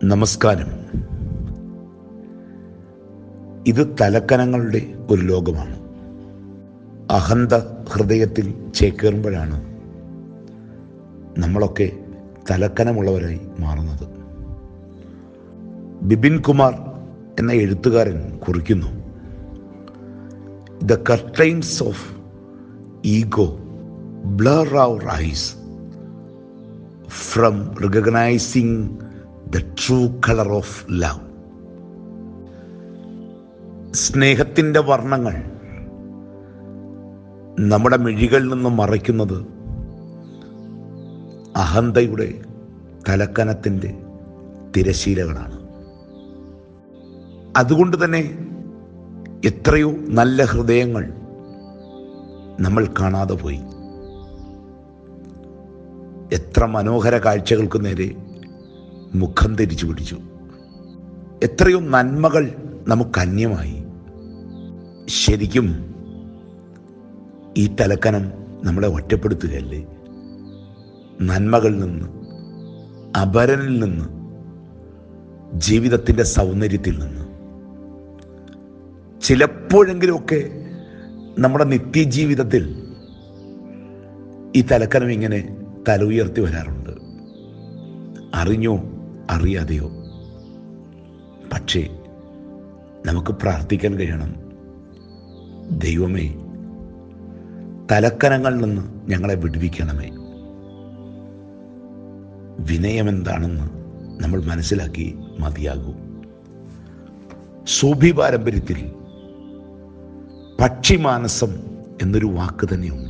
നമസ്കാരം ഇത് തലക്കനങ്ങളുടെ ഒരു ലോകമാണ് അഹന്ത ഹൃദയത്തിൽ ചേക്കേറുമ്പോഴാണ് നമ്മളൊക്കെ തലക്കനമുള്ളവരായി മാറുന്നത് ബിപിൻ കുമാർ എന്ന എഴുത്തുകാരൻ കുറിക്കുന്നു the curtains of ego blur our eyes from recognising the true colour of love സ്നേഹത്തിൻ്റെ വർണ്ണങ്ങൾ നമ്മുടെ മിഴികളിൽ നിന്ന് മറയ്ക്കുന്നത് അഹന്തയുടെ തലക്കനത്തിൻ്റെ തിരശീലകളാണ് അതുകൊണ്ട് തന്നെ എത്രയോ നല്ല ഹൃദയങ്ങൾ നമ്മൾ കാണാതെ പോയി എത്ര മനോഹര കാഴ്ചകൾക്ക് നേരെ മുഖം തിരിച്ചു പിടിച്ചു എത്രയോ നന്മകൾ നമുക്ക് അന്യമായി ശരിക്കും ഈ തലക്കനം നമ്മളെ ഒറ്റപ്പെടുത്തുകയല്ലേ നന്മകളിൽ നിന്ന് അപരനിൽ നിന്ന് ജീവിതത്തിൻ്റെ സൗന്ദര്യത്തിൽ നിന്ന് ചിലപ്പോഴെങ്കിലുമൊക്കെ നമ്മുടെ നിത്യജീവിതത്തിൽ ഈ തലക്കനം ഇങ്ങനെ തല ഉയർത്തി വരാറുണ്ട് അറിഞ്ഞോ അറിയാതെയോ പക്ഷേ നമുക്ക് പ്രാർത്ഥിക്കാൻ കഴിയണം ദൈവമേ തലക്കനങ്ങളിൽ നിന്ന് ഞങ്ങളെ വിടുവിക്കണമേ വിനയം എന്താണെന്ന് നമ്മൾ മനസ്സിലാക്കി മതിയാകൂ സൂഫി പാരമ്പര്യത്തിൽ പക്ഷിമാനസം എന്നൊരു വാക്ക് തന്നെയുണ്ട്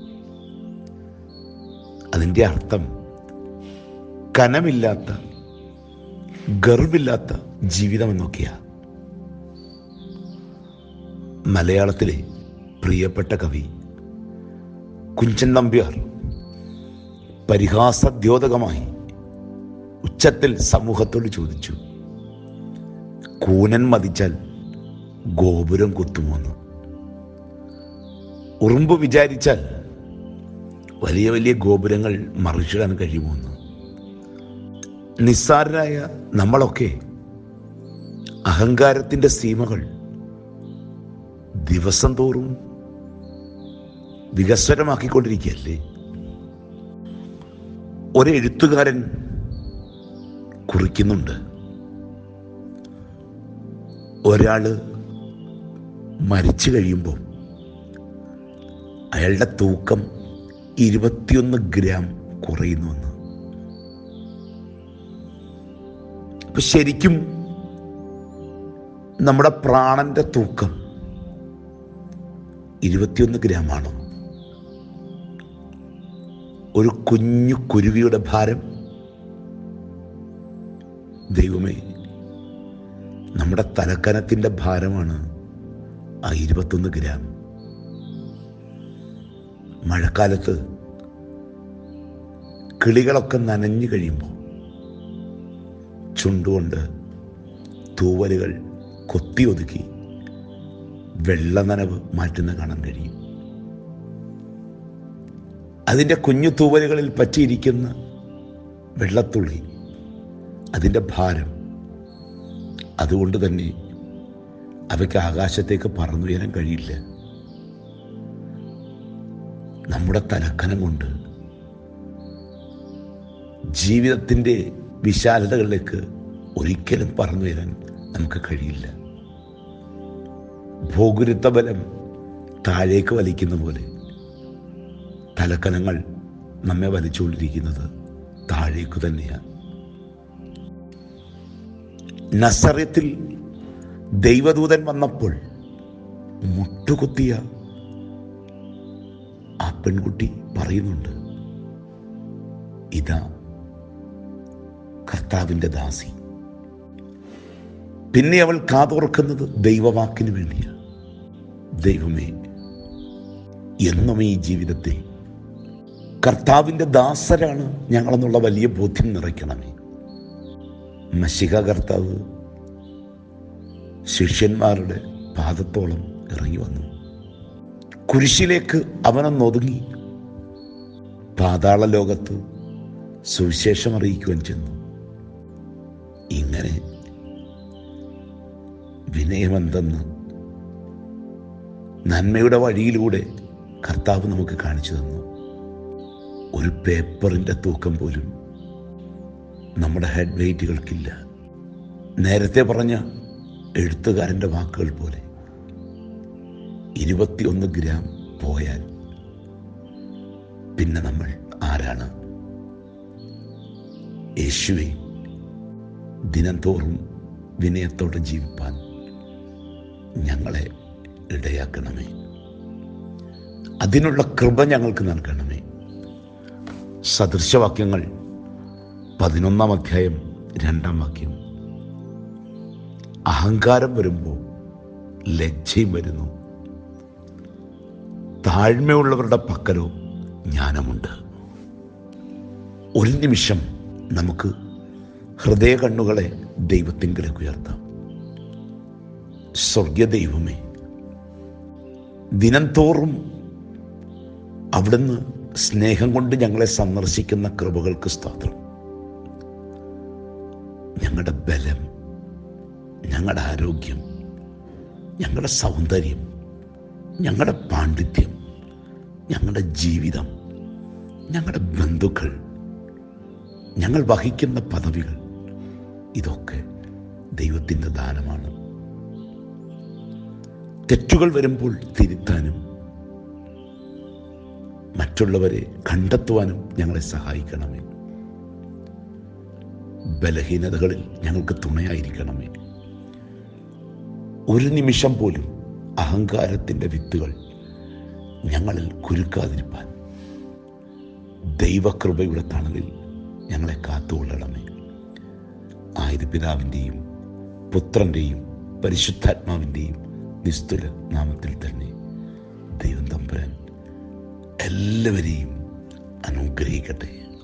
അതിൻ്റെ അർത്ഥം കനമില്ലാത്ത ഗർവില്ലാത്ത ജീവിതം എന്നൊക്കെയാണ് മലയാളത്തിലെ പ്രിയപ്പെട്ട കവി കുഞ്ചൻ നമ്പ്യാർ പരിഹാസദ്യോതകമായി ഉച്ചത്തിൽ സമൂഹത്തോട് ചോദിച്ചു കൂനൻ മതിച്ചാൽ ഗോപുരം കുത്തുമോന്ന് ഉറുമ്പ് വിചാരിച്ചാൽ വലിയ വലിയ ഗോപുരങ്ങൾ മറിച്ചിടാൻ കഴിയുമോന്ന് നിസ്സാരരായ നമ്മളൊക്കെ അഹങ്കാരത്തിൻ്റെ സീമകൾ ദിവസം തോറും വികസ്വരമാക്കിക്കൊണ്ടിരിക്കുകയല്ലേ ഒരെഴുത്തുകാരൻ കുറിക്കുന്നുണ്ട് ഒരാൾ മരിച്ചു കഴിയുമ്പോൾ അയാളുടെ തൂക്കം ഇരുപത്തിയൊന്ന് ഗ്രാം കുറയുന്നുവെന്ന് അപ്പൊ ശരിക്കും നമ്മുടെ പ്രാണന്റെ തൂക്കം ഇരുപത്തിയൊന്ന് ഗ്രാമാണോ ഒരു കുഞ്ഞു കുരുവിയുടെ ഭാരം ദൈവമേ നമ്മുടെ തലക്കനത്തിൻ്റെ ഭാരമാണ് ആ ഇരുപത്തൊന്ന് ഗ്രാം മഴക്കാലത്ത് കിളികളൊക്കെ നനഞ്ഞു കഴിയുമ്പോൾ ചുണ്ടുകൊണ്ട് തൂവലുകൾ കൊത്തി ഒതുക്കി വെള്ള നനവ് മാറ്റുന്ന കാണാൻ കഴിയും അതിൻ്റെ കുഞ്ഞു തൂവലുകളിൽ പറ്റിയിരിക്കുന്ന വെള്ളത്തുള്ളി അതിൻ്റെ ഭാരം അതുകൊണ്ട് തന്നെ അവയ്ക്ക് ആകാശത്തേക്ക് പറന്നുയരാൻ കഴിയില്ല നമ്മുടെ തലക്കനം കൊണ്ട് ജീവിതത്തിൻ്റെ വിശാലതകളിലേക്ക് ഒരിക്കലും പറന്നു വരാൻ നമുക്ക് കഴിയില്ല ഭോഗുരുത്ത ബലം താഴേക്ക് വലിക്കുന്ന പോലെ തലക്കനങ്ങൾ നമ്മെ വലിച്ചുകൊണ്ടിരിക്കുന്നത് താഴേക്കു തന്നെയാണ് നസറത്തിൽ ദൈവദൂതൻ വന്നപ്പോൾ മുട്ടുകുത്തിയ ആ പെൺകുട്ടി പറയുന്നുണ്ട് ഇതാ കർത്താവിൻ്റെ ദാസി പിന്നെ അവൾ കാതോർക്കുന്നത് ദൈവവാക്കിന് വേണ്ടിയാണ് ദൈവമേ എന്നും ഈ ജീവിതത്തിൽ കർത്താവിൻ്റെ ദാസരാണ് ഞങ്ങളെന്നുള്ള വലിയ ബോധ്യം നിറയ്ക്കണമേ മഷിക കർത്താവ് ശിഷ്യന്മാരുടെ പാദത്തോളം ഇറങ്ങി വന്നു കുരിശിലേക്ക് അവനൊന്നൊതുങ്ങി പാതാള ലോകത്ത് സുവിശേഷം അറിയിക്കുവാൻ ചെന്നു ഇങ്ങനെ വിനയമെന്തെന്ന് നന്മയുടെ വഴിയിലൂടെ കർത്താവ് നമുക്ക് കാണിച്ചു തന്നു ഒരു പേപ്പറിൻ്റെ തൂക്കം പോലും നമ്മുടെ ഹെഡ് വെയിറ്റുകൾക്കില്ല നേരത്തെ പറഞ്ഞ എഴുത്തുകാരൻ്റെ വാക്കുകൾ പോലെ ഇരുപത്തിയൊന്ന് ഗ്രാം പോയാൽ പിന്നെ നമ്മൾ ആരാണ് യേശുവെ ദിനംതോറും വിനയത്തോടെ ജീവിപ്പാൻ ഞങ്ങളെ ഇടയാക്കണമേ അതിനുള്ള കൃപ ഞങ്ങൾക്ക് നൽകണമേ സദൃശവാക്യങ്ങൾ പതിനൊന്നാം അധ്യായം രണ്ടാം വാക്യം അഹങ്കാരം വരുമ്പോൾ ലജ്ജയും വരുന്നു താഴ്മയുള്ളവരുടെ പക്കലോ ജ്ഞാനമുണ്ട് ഒരു നിമിഷം നമുക്ക് ഹൃദയ കണ്ണുകളെ ദൈവത്തിങ്കിലേക്ക് ഉയർത്താം സ്വർഗീയ ദൈവമേ ദിനംതോറും അവിടുന്ന് സ്നേഹം കൊണ്ട് ഞങ്ങളെ സന്ദർശിക്കുന്ന കൃപകൾക്ക് സ്തോത്രം ഞങ്ങളുടെ ബലം ഞങ്ങളുടെ ആരോഗ്യം ഞങ്ങളുടെ സൗന്ദര്യം ഞങ്ങളുടെ പാണ്ഡിത്യം ഞങ്ങളുടെ ജീവിതം ഞങ്ങളുടെ ബന്ധുക്കൾ ഞങ്ങൾ വഹിക്കുന്ന പദവികൾ ഇതൊക്കെ ദൈവത്തിൻ്റെ ദാനമാണ് തെറ്റുകൾ വരുമ്പോൾ തിരുത്താനും മറ്റുള്ളവരെ കണ്ടെത്തുവാനും ഞങ്ങളെ സഹായിക്കണമേ ബലഹീനതകളിൽ ഞങ്ങൾക്ക് തുണയായിരിക്കണമേ ഒരു നിമിഷം പോലും അഹങ്കാരത്തിൻ്റെ വിത്തുകൾ ഞങ്ങളിൽ കുരുക്കാതിരിപ്പാൻ ദൈവകൃപയുടെ തണലിൽ ഞങ്ങളെ കാത്തുകൊള്ളണമേ ആയത് പിതാവിൻ്റെയും പുത്രൻ്റെയും പരിശുദ്ധാത്മാവിൻ്റെയും നിസ്തുല നാമത്തിൽ തന്നെ ദൈവം തമ്പുരാൻ എല്ലാവരെയും അനുഗ്രഹിക്കട്ടെ